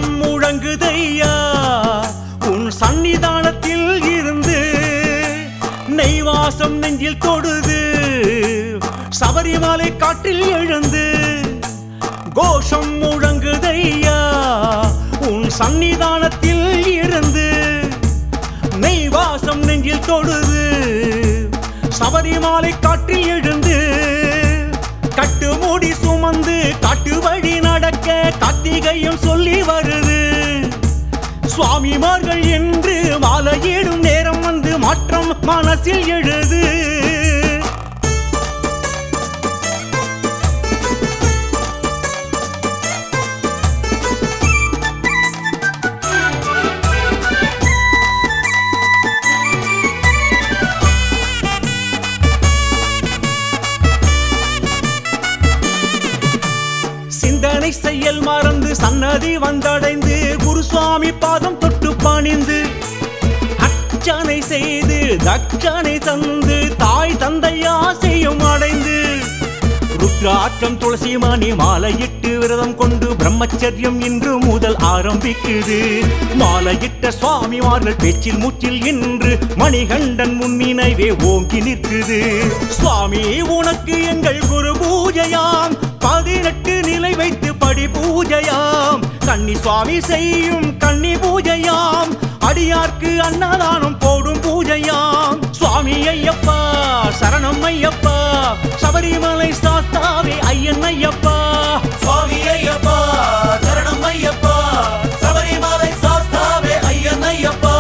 கோஷம் முழங்குதையா உன் சன்னிதானத்தில் இருந்து நெய்வாசம் நெஞ்சில் தொடுது சபரிமலை காற்றில் எழுந்து கோஷம் முழங்குதையா உன் சன்னிதானத்தில் இருந்து நெய்வாசம் நெஞ்சில் தொடுது சபரிமலை காற்றில் எழுந்து கட்டு மூடி சுமந்து காட்டு வழி நடக்க கார்த்திகையும் சொல்லி வருது சுவாமிமார்கள் என்று மாலையிடும் நேரம் வந்து மாற்றம் மனசில் எழுது சிந்தனை செயல் மறந்து சன்னதி வந்தடைந்து குருசுவாமி பாதம் தொட்டு பணிந்து அர்ச்சனை செய்து தட்சணை தந்து தாய் தந்தையா செய்யும் அடைந்து ருத்ராட்சம் துளசி மணி மாலையிட்டு விரதம் கொண்டு பிரம்மச்சரியம் இன்று முதல் ஆரம்பிக்குது மாலையிட்ட சுவாமிமார்கள் பேச்சில் மூச்சில் இன்று மணிகண்டன் முன்னினைவே ஓங்கி நிற்குது சுவாமி உனக்கு எங்கள் குரு பூஜையாம் பதினெட்டு நிலை வைத்து படி பூஜையாம் கன்னி சுவாமி செய்யும் கன்னி பூஜையாம் அடியார்க்கு அன்னதானம் போடும் பூஜையாம் சுவாமி ஐயப்பா சரணம் ஐயப்பா சபரிமலை சாஸ்தாவே ஐயன் ஐயப்பா சுவாமி ஐயப்பா சரணம் ஐயப்பா சபரிமலை சாஸ்தாவே ஐயன் ஐயப்பா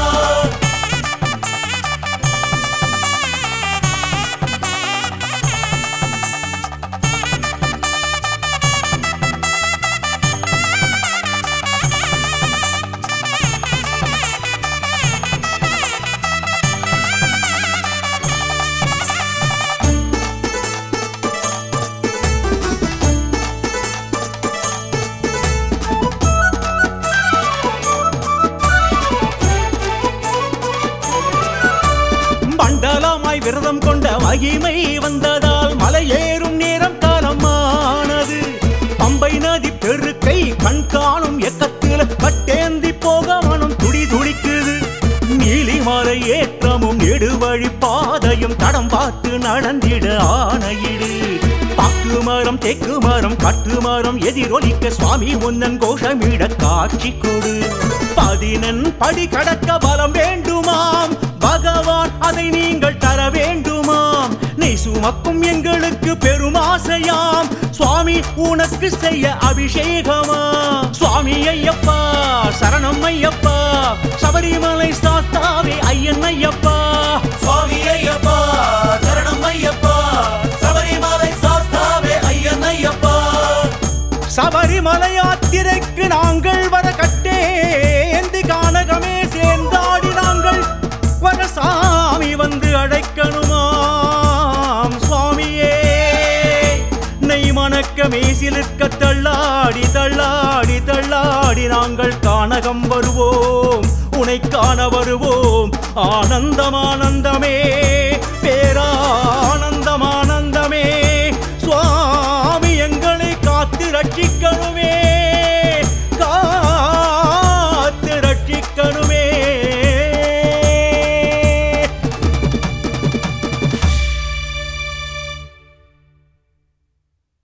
மண்டலமாய் விரதம் கொண்ட மகிமை வந்ததால் மலையேறும் நேரம் காலமானது பம்பை நதி பெருக்கை கண் காணும் எக்கத்தில் கட்டேந்தி போக மனம் துடி துடிக்குது நீலிமலை ஏற்றமும் நெடுவழி பாதையும் தடம் பார்த்து நடந்திட ஆணையிடு பாக்கு மரம் தெக்கு மரம் கட்டு மரம் எதிரொலிக்க சுவாமி உன்னன் கோஷமிட காட்சி கொடு பதினெண் படி கடக்க பலம் வேண்டுமாம் பகவான் அதை நீங்கள் தர வேண்டுமாம் நீ சுமக்கும் எங்களுக்கு பெரும் ஆசையாம் சுவாமி உனக்கு செய்ய அபிஷேகமா சுவாமி ஐயப்பா சரணம் ஐயப்பா சபரிமலை சாஸ்தாவே ஐயன் ஐயப்பா சுவாமி ஐயப்பா சரணம் ஐயப்பா சபரிமலை சாஸ்தாவே ஐயன் ஐயப்பா சபரிமலை யாத்திரைக்கு நாங்கள் வர கட்டேந்தி கானகமே சேர்ந்தாடி நாங்கள் வர சாமி வந்து அழைக்கணுமாம் சுவாமியே நெய் மணக்க மேசிலிருக்க தள்ளாடி தள்ளாடி தள்ளாடி நாங்கள் கானகம் வருவோம் உனை காண வருவோம் ஆனந்தம் ஆனந்தமே பேரானந்தம் ஆனந்தமே சுவாமி எங்களை காத்து ரட்சிக்கணுமே